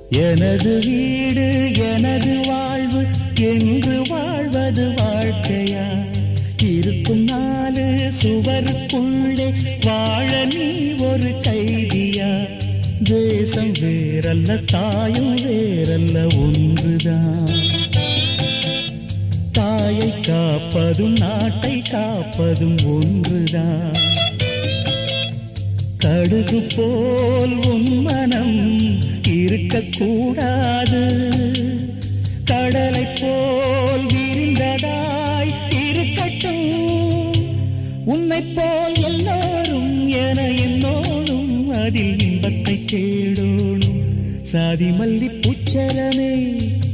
எனது வீடு எனது வாழ்வு என்று வாழ்வது வாழ்க்கையா இருக்கும் நாலு சுவருக்குள்ளே வாழ நீ ஒரு கைதியா தேசம் வேறல்ல தாயும் வேறல்ல ஒன்றுதான் தாயை காப்பதும் நாட்டை காப்பதும் ஒன்றுதான் கடுகு போல் உன் மனம் இருக்கக்கூடாது கடலை போல் விரிந்ததாய் இருக்கட்டும் உன்னை போல் எல்லோரும் என என்னோடும் அதில் இன்பத்தை தேடோணும் சாதி மல்லி பூச்சரமே